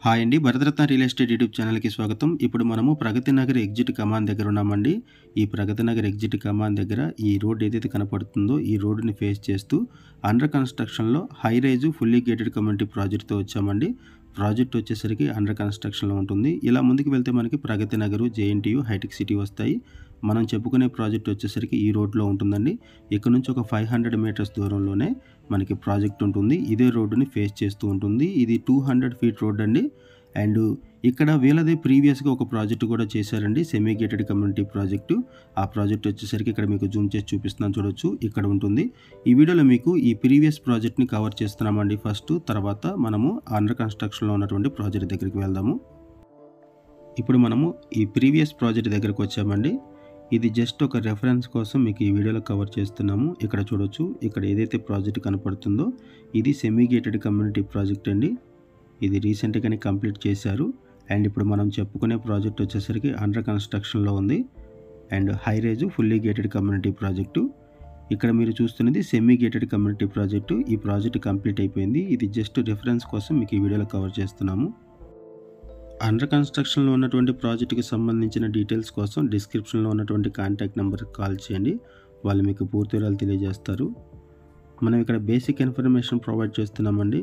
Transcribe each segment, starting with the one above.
hi అండి Bharat Ratna real estate YouTube ఛానల్కి స్వాగతం ఇప్పుడు మనము ప్రగతి నగర్ ఎగ్జిట్ కమాన్ దగ్గర ఉన్నామండి ఈ ప్రగతి నగర్ ఎగ్జిట్ కమాన్ దగ్గర ఈ రోడ్ ఏదైతే కనపడుతుందో ఈ రోడ్డుని ఫేస్ చేస్తూ అండర్ కన్స్ట్రక్షన్లో high rise fully gated community ప్రాజెక్ట్తో వచ్చామండి ప్రాజెక్ట్ వచ్చేసరికి అండర్ కన్స్ట్రక్షన్లో ఉంటుంది ఇలా ముందుకు వెళ్తే మనకి ప్రగతి నగరు జేఎన్టీయు హైటెక్ సిటీ వస్తాయి మనం చెప్పుకునే ప్రాజెక్ట్ వచ్చేసరికి ఈ రోడ్లో ఉంటుందండి ఇక్కడ నుంచి ఒక ఫైవ్ హండ్రెడ్ మీటర్స్ దూరంలోనే మనకి ప్రాజెక్ట్ ఉంటుంది ఇదే రోడ్డుని ఫేస్ చేస్తూ ఉంటుంది ఇది టూ హండ్రెడ్ ఫీట్ రోడ్ అండి అండ్ ఇక్కడ వీళ్ళదే ప్రీవియస్గా ఒక ప్రాజెక్ట్ కూడా చేశారండి సెమీ గేటెడ్ కమ్యూనిటీ ప్రాజెక్టు ఆ ప్రాజెక్ట్ వచ్చేసరికి ఇక్కడ మీకు జూమ్ చేసి చూపిస్తున్నాను చూడొచ్చు ఇక్కడ ఉంటుంది ఈ వీడియోలో మీకు ఈ ప్రీవియస్ ప్రాజెక్ట్ని కవర్ చేస్తున్నామండి ఫస్ట్ తర్వాత మనము అండర్ కన్స్ట్రక్షన్లో ఉన్నటువంటి ప్రాజెక్ట్ దగ్గరికి వెళ్దాము ఇప్పుడు మనము ఈ ప్రీవియస్ ప్రాజెక్ట్ దగ్గరకు వచ్చామండి ఇది జస్ట్ ఒక రెఫరెన్స్ కోసం మీకు ఈ వీడియోలో కవర్ చేస్తున్నాము ఇక్కడ చూడొచ్చు ఇక్కడ ఏదైతే ప్రాజెక్ట్ కనపడుతుందో ఇది సెమీ గేటెడ్ కమ్యూనిటీ ప్రాజెక్ట్ అండి ఇది రీసెంట్గానే కంప్లీట్ చేశారు అండ్ ఇప్పుడు మనం చెప్పుకునే ప్రాజెక్ట్ వచ్చేసరికి అండర్ కన్స్ట్రక్షన్లో ఉంది and high rise fully gated community project ఇక్కడ మీరు చూస్తున్నది సెమీ గేటెడ్ కమ్యూనిటీ ప్రాజెక్టు ఈ ప్రాజెక్ట్ కంప్లీట్ అయిపోయింది ఇది జస్ట్ రిఫరెన్స్ కోసం మీకు ఈ వీడియోలో కవర్ చేస్తున్నాము అండర్ కన్స్ట్రక్షన్లో ఉన్నటువంటి ప్రాజెక్టుకి సంబంధించిన డీటెయిల్స్ కోసం డిస్క్రిప్షన్లో ఉన్నటువంటి కాంటాక్ట్ నెంబర్కి కాల్ చేయండి వాళ్ళు మీకు పూర్తి వివరాలు తెలియజేస్తారు మనం ఇక్కడ బేసిక్ ఇన్ఫర్మేషన్ ప్రొవైడ్ చేస్తున్నామండి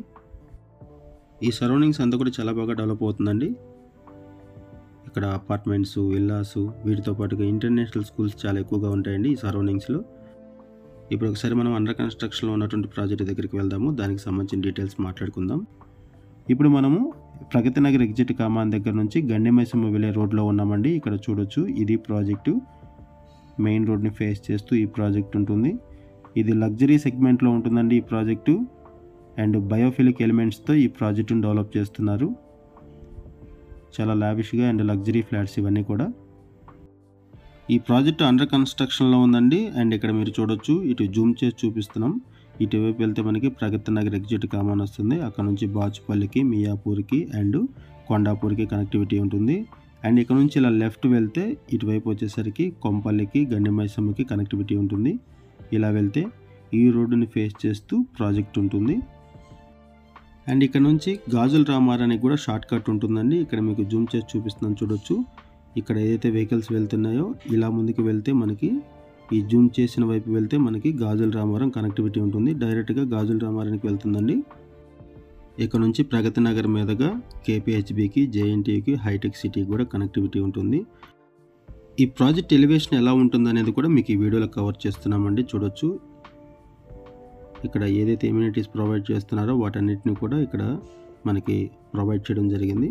ఈ సరౌండింగ్స్ అంతా కూడా చాలా బాగా డెవలప్ అవుతుందండి ఇక్కడ అపార్ట్మెంట్స్ విల్లాస్ వీటితో పాటుగా ఇంటర్నేషనల్ స్కూల్స్ చాలా ఎక్కువగా ఉంటాయండి ఈ సరౌండింగ్స్లో ఇప్పుడు ఒకసారి మనం అండర్ కన్స్ట్రక్షన్లో ఉన్నటువంటి ప్రాజెక్ట్ దగ్గరికి వెళ్దాము దానికి సంబంధించిన డీటెయిల్స్ మాట్లాడుకుందాం ఇప్పుడు మనము ప్రగతి నగర్ ఎగ్జిట్ కామాన్ దగ్గర నుంచి గండిమైసమ్మ వెళ్ళే రోడ్లో ఉన్నామండి ఇక్కడ చూడొచ్చు ఇది ప్రాజెక్టు మెయిన్ రోడ్ని ఫేస్ చేస్తూ ఈ ప్రాజెక్ట్ ఉంటుంది ఇది లగ్జరీ సెగ్మెంట్లో ఉంటుందండి ఈ ప్రాజెక్టు అండ్ బయోఫిలిక్ ఎలిమెంట్స్తో ఈ ప్రాజెక్టును డెవలప్ చేస్తున్నారు చాలా లావిష్గా అండ్ లగ్జరీ ఫ్లాట్స్ ఇవన్నీ కూడా ఈ ప్రాజెక్ట్ అండర్ కన్స్ట్రక్షన్లో ఉందండి అండ్ ఇక్కడ మీరు చూడొచ్చు ఇటు జూమ్ చేసి చూపిస్తున్నాం ఇటువైపు వెళ్తే మనకి ప్రగతి నగర్ ఎగ్జిట్ కామన్ వస్తుంది అక్కడ నుంచి బాచుపల్లికి మియాపూర్కి అండ్ కొండాపూర్కి కనెక్టివిటీ ఉంటుంది అండ్ ఇక్కడ నుంచి ఇలా లెఫ్ట్ వెళ్తే ఇటువైపు వచ్చేసరికి కొంపల్లికి గండిమైసమ్మకి కనెక్టివిటీ ఉంటుంది ఇలా వెళ్తే ఈ రోడ్డుని ఫేస్ చేస్తూ ప్రాజెక్ట్ ఉంటుంది అండ్ ఇక్కడ నుంచి గాజుల రామారానికి కూడా షార్ట్ కట్ ఉంటుందండి ఇక్కడ మీకు జూమ్ చేసి చూపిస్తున్నాను చూడొచ్చు ఇక్కడ ఏదైతే వెహికల్స్ వెళ్తున్నాయో ఇలా ముందుకు వెళ్తే మనకి ఈ జూమ్ చేసిన వైపు వెళ్తే మనకి గాజుల రామారం కనెక్టివిటీ ఉంటుంది డైరెక్ట్గా గాజుల రామారానికి వెళ్తుందండి ఇక్కడ నుంచి ప్రగతి నగర్ మీదుగా కేపీహెచ్బికి జేఎన్టీకి హైటెక్ సిటీ కూడా కనెక్టివిటీ ఉంటుంది ఈ ప్రాజెక్ట్ ఎలివేషన్ ఎలా ఉంటుంది అనేది కూడా మీకు ఈ వీడియోలో కవర్ చేస్తున్నామండి చూడొచ్చు ఇక్కడ ఏదైతే ఇమ్యూనిటీస్ ప్రొవైడ్ చేస్తున్నారో వాటన్నిటిని కూడా ఇక్కడ మనకి ప్రొవైడ్ చేయడం జరిగింది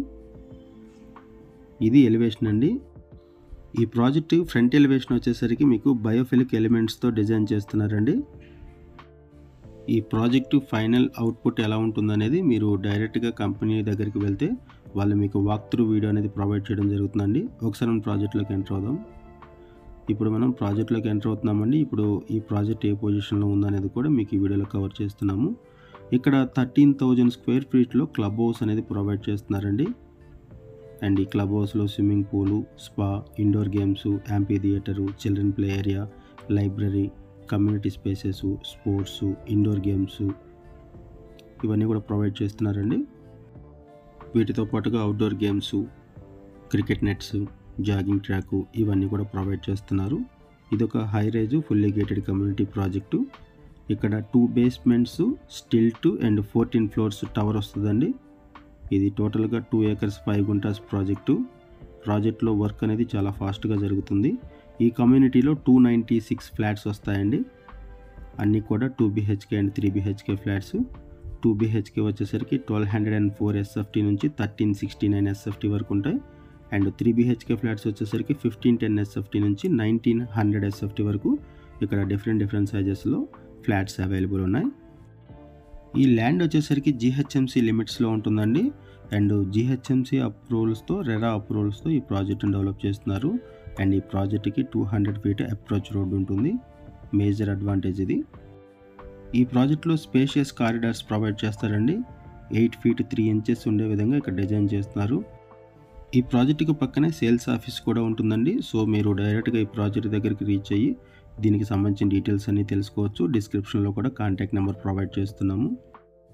ఇది ఎలివేషన్ అండి ఈ ప్రాజెక్ట్ ఫ్రంట్ ఎలివేషన్ వచ్చేసరికి మీకు బయోఫిలిక్ ఎలిమెంట్స్తో డిజైన్ చేస్తున్నారండి ఈ ప్రాజెక్టు ఫైనల్ అవుట్పుట్ ఎలా ఉంటుందనేది మీరు డైరెక్ట్గా కంపెనీ దగ్గరికి వెళ్తే వాళ్ళు మీకు వాక్ త్రూ వీడియో అనేది ప్రొవైడ్ చేయడం జరుగుతుందండి ఒకసారి మనం ప్రాజెక్ట్లోకి ఎంటర్ అవుదాం ఇప్పుడు మనం ప్రాజెక్ట్లోకి ఎంటర్ అవుతున్నామండి ఇప్పుడు ఈ ప్రాజెక్ట్ ఏ పొజిషన్లో ఉందనేది కూడా మీకు ఈ వీడియోలో కవర్ చేస్తున్నాము ఇక్కడ థర్టీన్ థౌజండ్ స్క్వేర్ ఫీట్లో క్లబ్ హౌస్ అనేది ప్రొవైడ్ చేస్తున్నారండి అండ్ ఈ క్లబ్ హౌస్లో swimming pool spa indoor games amphitheatre children play area library community spaces sports indoor games ఇవన్నీ కూడా ప్రొవైడ్ చేస్తున్నారండి వీటితో పాటుగా outdoor games cricket nets jogging track ఇవన్నీ కూడా ప్రొవైడ్ చేస్తున్నారు ఇది ఒక high rise fully gated community project ఇక్కడ two basements stilt and fourteen floors tower వస్తుందండి ఇది టోటల్గా two acres five guntas project ప్రాజెక్ట్లో వర్క్ అనేది చాలా ఫాస్ట్గా జరుగుతుంది ఈ కమ్యూనిటీలో టూ నైంటీ సిక్స్ ఫ్లాట్స్ వస్తాయండి అన్నీ కూడా two BHK and three BHK flats two BHK వచ్చేసరికి twelve hundred and four SFT నుంచి థర్టీన్ సిక్స్టీ నైన్ ఎస్ఎఫ్టీ వరకు ఉంటాయి అండ్ త్రీ బీహెచ్కే ఫ్లాట్స్ వచ్చేసరికి ఫిఫ్టీన్ టెన్ ఎస్ఎఫ్టీ నుంచి నైన్టీన్ హండ్రెడ్ ఎస్ఎఫ్టీ వరకు ఇక్కడ డిఫరెంట్ డిఫరెంట్ సైజెస్లో ఫ్లాట్స్ అవైలబుల్ ఉన్నాయి ఈ ల్యాండ్ వచ్చేసరికి జిహెచ్ఎంసీ లిమిట్స్లో ఉంటుందండి అండ్ జిహెచ్ఎంసీ అప్రూవల్స్తో రెరా అప్రూవల్స్తో ఈ ప్రాజెక్ట్ని డెవలప్ చేస్తున్నారు అండ్ ఈ ప్రాజెక్ట్కి two hundred feet approach road ఉంటుంది మేజర్ అడ్వాంటేజ్ ఇది ఈ ప్రాజెక్ట్లో స్పేషియస్ కారిడార్స్ ప్రొవైడ్ చేస్తారండి ఎయిట్ ఫీట్ త్రీ ఇంచెస్ ఉండే విధంగా ఇక్కడ డిజైన్ చేస్తున్నారు ఈ ప్రాజెక్టుకి పక్కనే సేల్స్ ఆఫీస్ కూడా ఉంటుందండి సో మీరు డైరెక్ట్గా ఈ ప్రాజెక్ట్ దగ్గరికి రీచ్ అయ్యి దీనికి సంబంధించిన డీటెయిల్స్ అన్నీ తెలుసుకోవచ్చు డిస్క్రిప్షన్లో కూడా కాంటాక్ట్ నెంబర్ ప్రొవైడ్ చేస్తున్నాము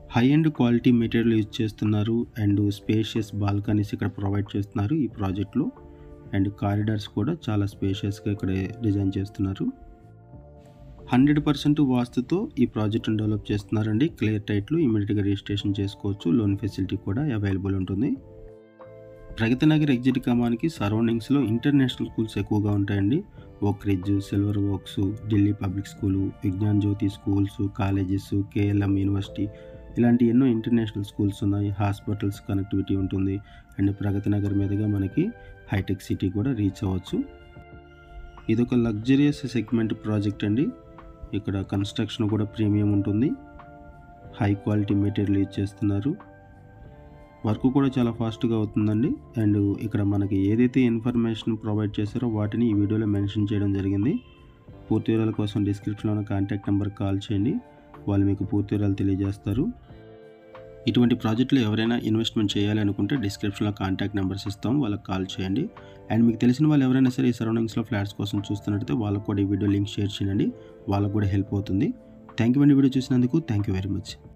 high and quality material use చేస్తున్నారు అండ్ స్పేషియస్ బాల్కనీస్ ఇక్కడ ప్రొవైడ్ చేస్తున్నారు ఈ ప్రాజెక్ట్లో అండ్ కారిడార్స్ కూడా చాలా స్పేషియస్గా ఇక్కడ డిజైన్ చేస్తున్నారు హండ్రెడ్ పర్సెంట్ వాస్తుతో ఈ ప్రాజెక్ట్ని డెవలప్ చేస్తున్నారండి క్లియర్ టైట్లు ఇమీడియట్గా రిజిస్ట్రేషన్ చేసుకోవచ్చు లోన్ ఫెసిలిటీ కూడా అవైలబుల్ ఉంటుంది ప్రగతి నగర్ ఎగ్జిట్ కమాన్కి సరౌండింగ్స్లో ఇంటర్నేషనల్ స్కూల్స్ ఎక్కువగా ఉంటాయండి oak ridge silver works Delhi public school Vignan Jyothi schools colleges KLM university ఇలాంటి ఎన్నో ఇంటర్నేషనల్ స్కూల్స్ ఉన్నాయి హాస్పిటల్స్ కనెక్టివిటీ ఉంటుంది అండ్ ప్రగతి నగర్ మీదుగా మనకి హైటెక్ సిటీ కూడా రీచ్ అవ్వచ్చు ఇది ఒక లగ్జరియస్ సెగ్మెంట్ ప్రాజెక్ట్ అండి ఇక్కడ కన్స్ట్రక్షన్ కూడా ప్రీమియం ఉంటుంది హై క్వాలిటీ మెటీరియల్ యూజ్ చేస్తున్నారు వర్క్ కూడా చాలా ఫాస్ట్గా అవుతుందండి అండ్ ఇక్కడ మనకి ఏదైతే ఇన్ఫర్మేషన్ ప్రొవైడ్ చేశారో వాటిని ఈ వీడియోలో మెన్షన్ చేయడం జరిగింది పూర్తి వివరాల కోసం డిస్క్రిప్షన్లో ఉన్న కాంటాక్ట్ నెంబర్ కాల్ చేయండి వాళ్ళు మీకు పూర్తి వివరాలు తెలియజేస్తారు ఇటువంటి ప్రాజెక్టులు ఎవరైనా ఇన్వెస్ట్మెంట్ చేయాలి అనుకుంటే డిస్క్రిప్షన్లో కాంటాక్ట్ నెంబర్స్ ఇస్తాం వాళ్ళకి కాల్ చేయండి అండ్ మీకు తెలిసిన వాళ్ళు ఎవరైనా సరే ఈ సరౌండింగ్స్లో ఫ్లాట్స్ కోసం చూస్తున్నట్టయితే వాళ్ళకు కూడా ఈ వీడియో లింక్ షేర్ చేయండి వాళ్ళకు కూడా హెల్ప్ అవుతుంది థ్యాంక్ యూ అండి వీడియో చూసినందుకు థ్యాంక్ యూ వెరీ మచ్